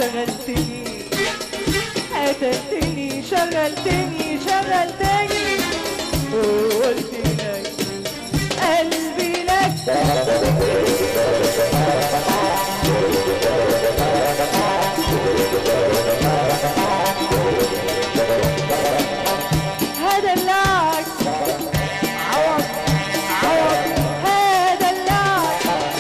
شغلتني قتلتني شغلتني شغلتني وقلت لك قلبي لك هدلعك عوض عوض هدلعك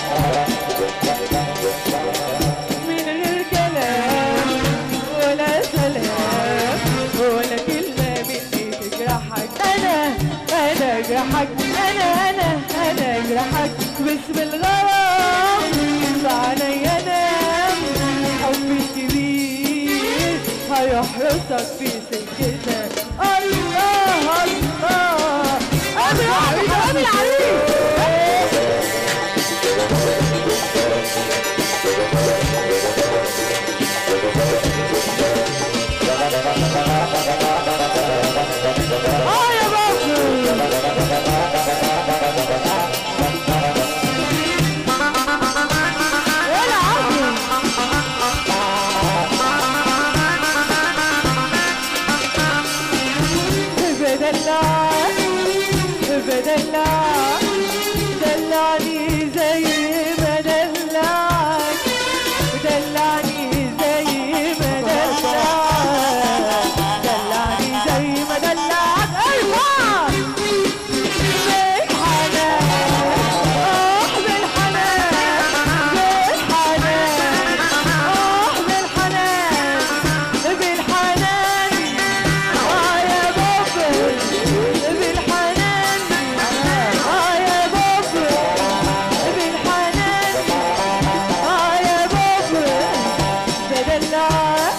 من غير كلام ولا سلام ولا كلمة مني تجرحك أنا أنا أجرحك أنا أنا أنا أجرحك باسم الغرام بعيني أنام حبي الكبير هيحرسك في سكتك الله الله أمي أمي أمي العريس اه يا بابا ولا عظم بدلعك بدلعك دلعني زي ما دلعك دلعني زي ما دلعك دلعني زي ما دلعك ايوه بالحنان اه بالحنان بالحنان اه بالحنان بالحنان اه يا بابا بالحنان اه يا بابا بالحنان اه يا بابا بدلعك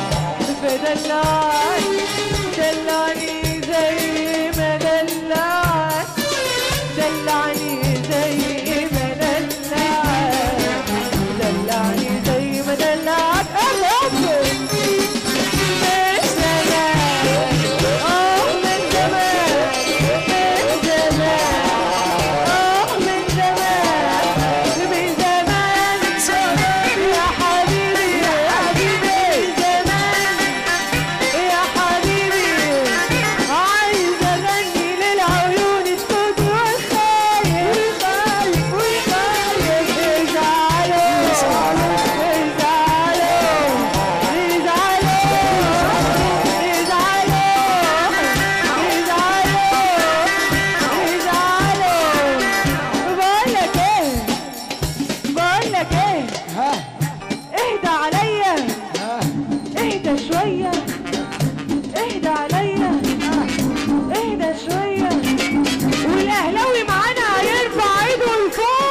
بدلعك دلعني زي ما دلعك دلعني زي ما دلعك دلعني زي ما دلعك أبوك من زمان آه من زمان من زمان آه من زمان من زمان يا حبيبي يا حبيبي من زمان يا حبيبي عايز اغني للعيون السود والخايف خايف وخايف ازعلوا ازعلوا ازعلوا ازعلوا ازعلوا ازعلوا بقول لك ايه بقول لك ايه اهدى عليا اهدى شويه اهدى عليا اهدى شوية والاهلاوي معانا هيرفع ايده لفوق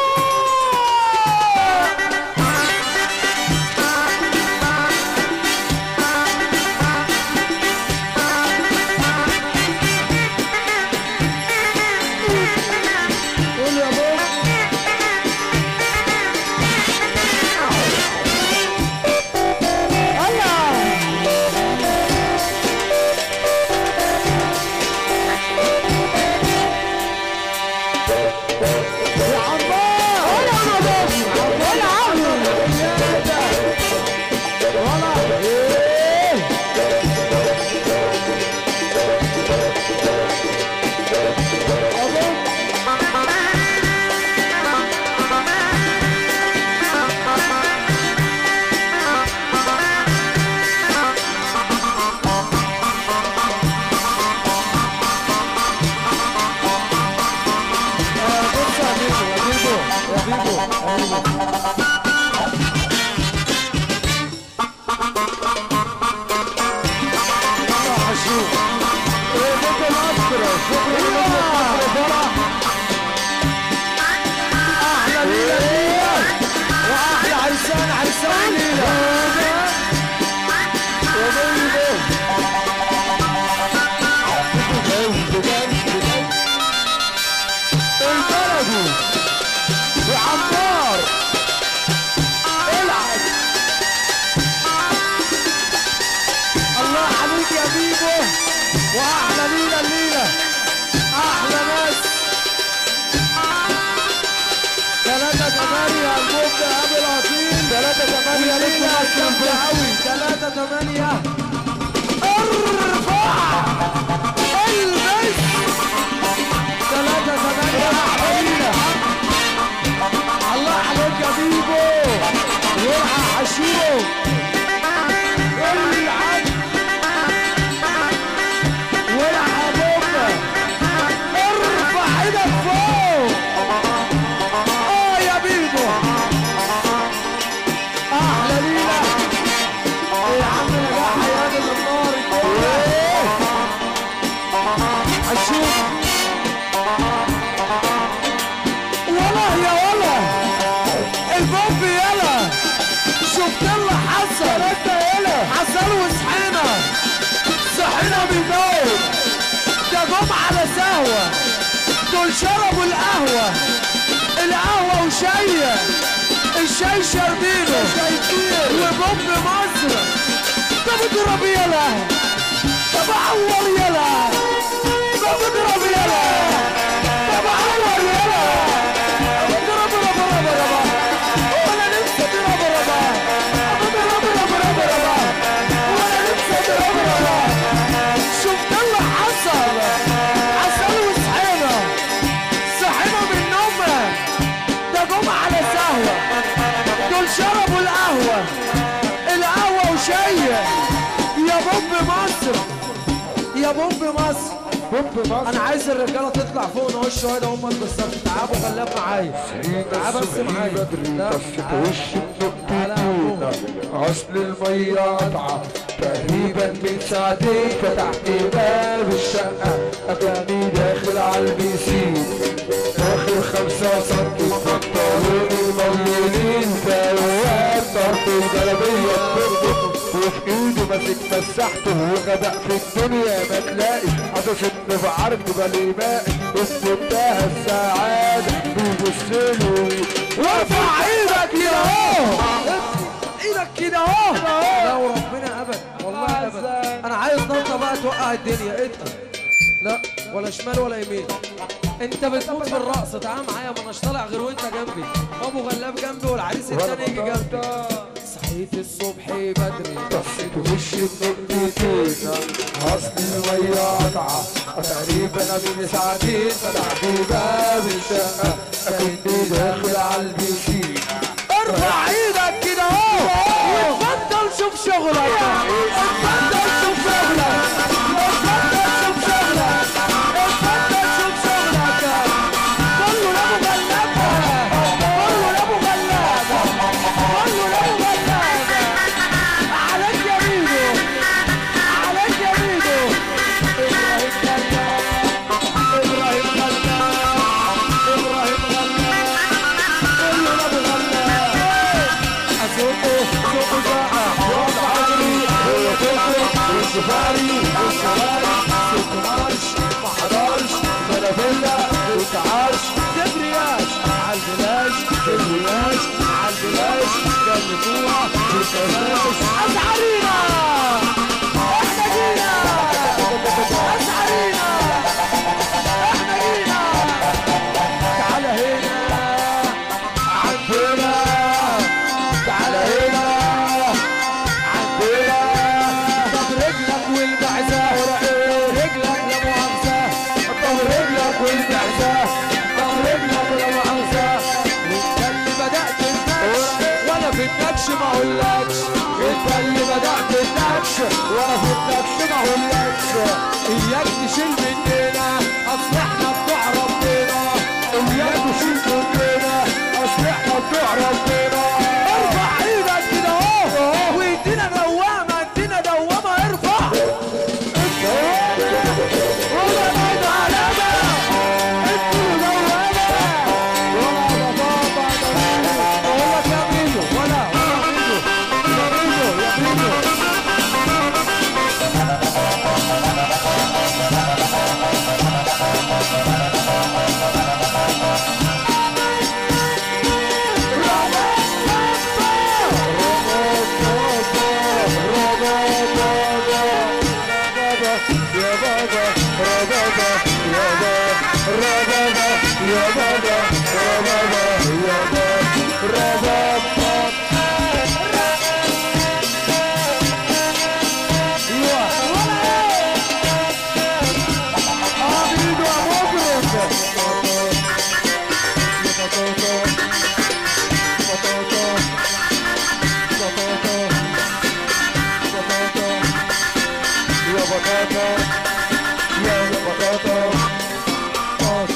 قول يا بابا الله يا عمار ولا عبد ولا عبد زيادة ولا ايه أبوك آه، بص يا بيبو يا بيبو يا بيبو يا بيبو الله حشوش ايه بكم اسكرة شكرا لكم فرح احلى ليلة ليلة واحلى عرسان عرسان ليلة يا بيبو البلدي يا عمار العب الله عليك يا بيبو واحلى ليله الليله احلى ناس جامدة قوي ثلاثة ثمانية ارفع البس ثلاثة ثمانية أحلى الله عليك يا بيبو والعب حشيرو العب والعب بومبا ارفع ايدك فوق اه يا بيبو احلى ليلة ايه يا عم نجاح حياة النار ايه هنشوف والله يا والله البوب يلا شفت اللي حصل انت يلا حصل وصحينا صحينا بالنوم ده جم على سهوة دول شربوا القهوة القهوة وشاية الشاي شاربينه وبوب مصر طب اضرب يلا طب عور يلا طب اضرب يلا طب عور يلا اضرب ربا ربا ربا وانا نفسي اضرب ربا اضرب ربا ربا ربا وانا نفسي اضرب ربا شفت اللي حصل حصل وصحينا صحينا من نومنا ده جم على سهوة دول شربوا القهوة القهوة وشاية يا بوب مصر يا بوب مصر بوب مصر انا عايز الرجاله تطلع فوق نقول شويه ده هم بالظبط تعالوا غلاب معايا تعال بس معايا لا، طفت تعال. وش تعالى يا النقطتين اصل المية قطعة تقريبا من ساعتين فتحت باب الشقة اكني داخل على البيسين اخر خمسة سنتي بنطلون المليانين فوات طرف الجلابية بتربط وفي ايده ماسك مسحته وغدق في الدنيا ما تلاقي حدث ان في عرض بليماء استنتهى السعادة بيبصله وارفع ايدك كده اهو ايدك كده اهو لا وربنا ابدا والله ابدا انا عايز نقطه بقى توقع الدنيا اتقل لا ولا شمال ولا يمين انت بتموت بالرقص تعال معايا ما اناش طالع غير وانت جنبي ابو غلاب جنبي والعريس التاني يجي جنبي صحيت الصبح بدري طفت وش النقطتين اصل المية قطعة تقريبا من ساعتين فتحت باب الشقة اكني داخل على البيسين ارفع ايدك كده اهو واتفضل شوف شغلك اتفضل شوف شغلك اتفضل شوف شغلك اتفضل شوف شغلك كله لابو غلاب كله لابو غلاب كله لابو غلاب عليك يا ميدو عليك يا ميدو ابراهيم غلاب ابراهيم غلاب ابراهيم غلاب كله لابو غلاب اسوقه سوق ساعة وضع عمري هو تفرق والسفاري والسواري سوق مارش ما حضرش فلافيلا وتعاش دبرياش عالبلاش دبرياش عالبلاش جنبوها بالكلاش أسعارينا احنا جينا أسعارينا احنا جينا تعال هنا عندنا تعال هنا عندنا طب رجلك والمعزة رجلك لا مؤاخذة طب رجلك والمعزة طب رجلك لا مؤاخذة انت اللي بدأت النكش وانا في النكش ما اقولكش انت اللي بدأت النكش وانا في النكش ما اقولكش اياك تشيل مننا اصل احنا بتوع ربنا اياك تشيل مننا اصل احنا بتوع ربنا ارفع ايدك كده اهو وادينا دوامه ادينا دوامه ارفع ولا بعد علامه اديله دوامه ولا يا بابا اقول لك يا ميدو ولا ولا ميدو يا ميدو يا ميدو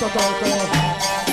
طاطا